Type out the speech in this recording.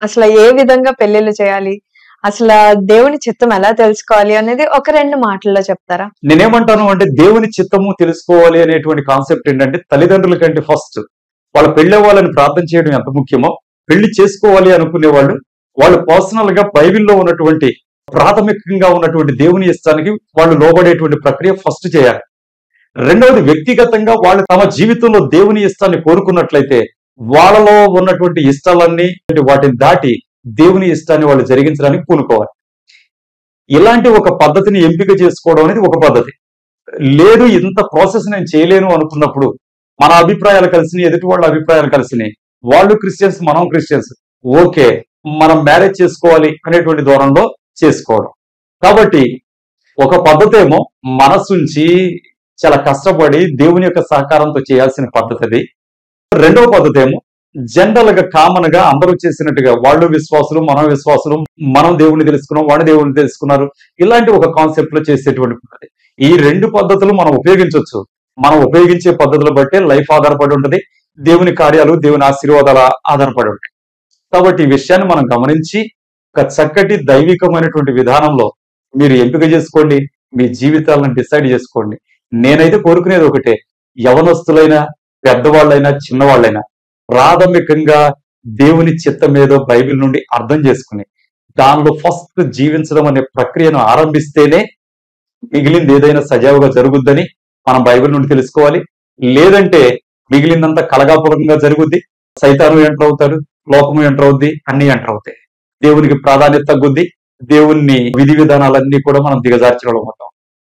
అసలు ఏ విధంగా పెళ్లిళ్ళు చేయాలి అసలు దేవుని చిత్తం ఎలా తెలుసుకోవాలి అనేది ఒక రెండు మాటల్లో చెప్తారా నేనేమంటాను అంటే దేవుని చిత్తము తెలుసుకోవాలి అనేటువంటి కాన్సెప్ట్ ఏంటంటే తల్లిదండ్రుల కంటే ఫస్ట్ వాళ్ళ పెళ్ళే వాళ్ళని ప్రార్థన చేయడం ఎంత ముఖ్యమో పెళ్లి చేసుకోవాలి అనుకునే వాళ్ళు వాళ్ళు పర్సనల్ గా బైబిల్లో ఉన్నటువంటి ప్రాథమికంగా ఉన్నటువంటి దేవుని ఇష్టానికి వాళ్ళు లోబడేటువంటి ప్రక్రియ ఫస్ట్ చేయాలి రెండవది వ్యక్తిగతంగా వాళ్ళు తమ జీవితంలో దేవుని ఇష్టాన్ని కోరుకున్నట్లయితే వాళ్ళలో ఉన్నటువంటి ఇష్టాలన్నీ వాటిని దాటి దేవుని ఇష్టాన్ని వాళ్ళు జరిగించడానికి పూనుకోవాలి ఇలాంటి ఒక పద్ధతిని ఎంపిక చేసుకోవడం అనేది ఒక పద్ధతి లేదు ఇంత ప్రాసెస్ నేను చేయలేను అనుకున్నప్పుడు మన అభిప్రాయాలు కలిసినాయి ఎదుటి వాళ్ళ అభిప్రాయాలు కలిసినాయి వాళ్ళు క్రిస్టియన్స్ మనం క్రిస్టియన్స్ ఓకే మనం మ్యారేజ్ చేసుకోవాలి అనేటువంటి దూరంలో చేసుకోవడం కాబట్టి ఒక పద్ధతి ఏమో మనసుంచి చాలా కష్టపడి దేవుని యొక్క సహకారంతో చేయాల్సిన పద్ధతి అది రెండవ పద్ధతి ఏమో జనరల్ గా కామన్ గా అందరూ చేసినట్టుగా వాళ్ళు విశ్వాసులు మనం విశ్వాసులు మనం దేవుణ్ణి తెలుసుకున్నాం వాడి దేవుణ్ణి తెలుసుకున్నారు ఇలాంటి ఒక కాన్సెప్ట్ లో చేసేటువంటి పద్ధతి ఈ రెండు పద్ధతులు మనం ఉపయోగించవచ్చు మనం ఉపయోగించే పద్ధతులు బట్టే లైఫ్ ఆధారపడి ఉంటుంది దేవుని కార్యాలు దేవుని ఆశీర్వాదాలు ఆధారపడి ఉంటాయి కాబట్టి ఈ విషయాన్ని మనం గమనించి ఒక చక్కటి దైవికమైనటువంటి విధానంలో మీరు ఎంపిక చేసుకోండి మీ జీవితాలను డిసైడ్ చేసుకోండి నేనైతే కోరుకునేది ఒకటే యవనస్తులైనా పెద్దవాళ్ళైనా చిన్నవాళ్ళైనా ప్రాథమికంగా దేవుని చిత్తం ఏదో బైబిల్ నుండి అర్థం చేసుకుని దానిలో ఫస్ట్ జీవించడం అనే ప్రక్రియను ఆరంభిస్తేనే మిగిలింది ఏదైనా సజావుగా జరుగుద్దని మనం బైబిల్ నుండి తెలుసుకోవాలి లేదంటే మిగిలిందంతా కలగాపురంగా జరుగుద్ది సైతాను ఎంటర్ అవుతాడు లోకము ఎంటర్ అవుద్ది అన్ని ఎంటర్ అవుతాయి దేవునికి ప్రాధాన్యత తగ్గుద్ది దేవుని విధి విధానాలన్నీ కూడా మనం దిగజార్చడం అవుతాం